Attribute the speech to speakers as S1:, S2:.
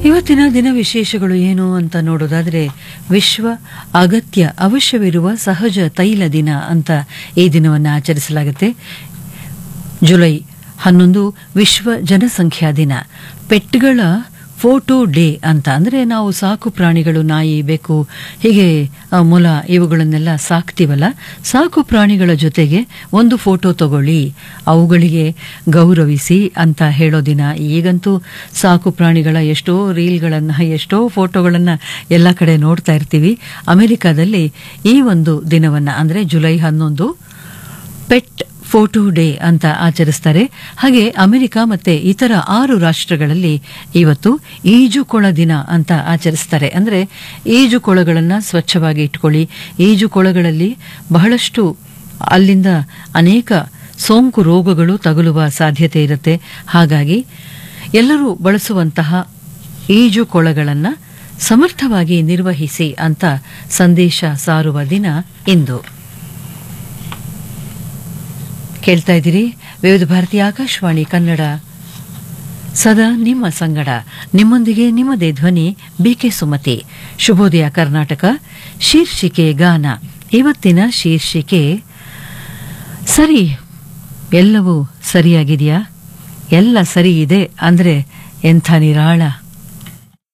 S1: ಇವತ್ತಿನ ದಿನ ವಿಶೇಷಗಳು ಏನು ಅಂತ ನೋಡೋದಾದ್ರೆ ವಿಶ್ವ ಅಗತ್ಯ ಅವಶ್ಯವಿರುವ ಸಹಜ ತೈಲ ದಿನ ಅಂತ ಈ ದಿನವನ್ನು ಆಚರಿಸಲಾಗುತ್ತೆ ಜುಲೈ ಹನ್ನೊಂದು ವಿಶ್ವ ಜನಸಂಖ್ಯಾ ದಿನ ಪೆಟ್ಗಳ ಫೋಟೋ ಡೇ ಅಂತ ಅಂದ್ರೆ ನಾವು ಸಾಕು ಪ್ರಾಣಿಗಳು ನಾಯಿ ಬೆಕ್ಕು ಹೀಗೆ ಆ, ಮೊಲ ಇವುಗಳನ್ನೆಲ್ಲ ಸಾಕ್ತಿವಲ್ಲ ಸಾಕು ಪ್ರಾಣಿಗಳ ಜೊತೆಗೆ ಒಂದು ಫೋಟೋ ತಗೊಳ್ಳಿ ಅವುಗಳಿಗೆ ಗೌರವಿಸಿ ಅಂತ ಹೇಳೋ ದಿನ ಈಗಂತೂ ಸಾಕು ಪ್ರಾಣಿಗಳ ಎಷ್ಟೋ ರೀಲ್ಗಳನ್ನ ಎಷ್ಟೋ ಫೋಟೋಗಳನ್ನ ಎಲ್ಲ ಕಡೆ ನೋಡ್ತಾ ಇರ್ತೀವಿ ಅಮೆರಿಕಾದಲ್ಲಿ ಈ ಒಂದು ದಿನವನ್ನ ಅಂದ್ರೆ ಜುಲೈ ಹನ್ನೊಂದು ಪೆಟ್ ಫೋಟೋ ಡೇ ಅಂತ ಆಚರಿಸ್ತಾರೆ ಹಾಗೆ ಅಮೆರಿಕ ಮತ್ತೆ ಇತರ ಆರು ರಾಷ್ಟ್ರಗಳಲ್ಲಿ ಇವತ್ತು ಈಜುಕೊಳ ದಿನ ಅಂತ ಆಚರಿಸ್ತಾರೆ ಅಂದ್ರೆ ಈಜುಕೊಳಗಳನ್ನ ಸ್ವಚ್ಛವಾಗಿ ಇಟ್ಕೊಳ್ಳಿ ಈಜುಕೊಳಗಳಲ್ಲಿ ಬಹಳಷ್ಟು ಅಲ್ಲಿಂದ ಅನೇಕ ಸೋಂಕು ರೋಗಗಳು ತಗುಲುವ ಸಾಧ್ಯತೆ ಇರುತ್ತೆ ಹಾಗಾಗಿ ಎಲ್ಲರೂ ಬಳಸುವಂತಹ ಈಜುಕೊಳಗಳನ್ನು ಸಮರ್ಥವಾಗಿ ನಿರ್ವಹಿಸಿ ಅಂತ ಸಂದೇಶ ಸಾರುವ ದಿನ ಇಂದು ಕೇಳ್ತಾ ಇದ್ದೀರಿ ವಿವಿಧ ಭಾರತಿ ಆಕಾಶವಾಣಿ ಕನ್ನಡ ಸದಾ ನಿಮ್ಮ ಸಂಗಡ ನಿಮ್ಮೊಂದಿಗೆ ನಿಮ್ಮದೇ ಧ್ವನಿ ಬಿಕೆ ಸುಮತಿ ಶುಭೋದಯ ಕರ್ನಾಟಕ ಶೀರ್ಷಿಕೆ ಗಾನ ಇವತ್ತಿನ ಶೀರ್ಷಿಕೆ ಸರಿ ಎಲ್ಲವೂ ಸರಿಯಾಗಿದೆಯಾ ಎಲ್ಲ ಸರಿ ಇದೆ ಅಂದ್ರೆ ಎಂಥ ನಿರಾಳ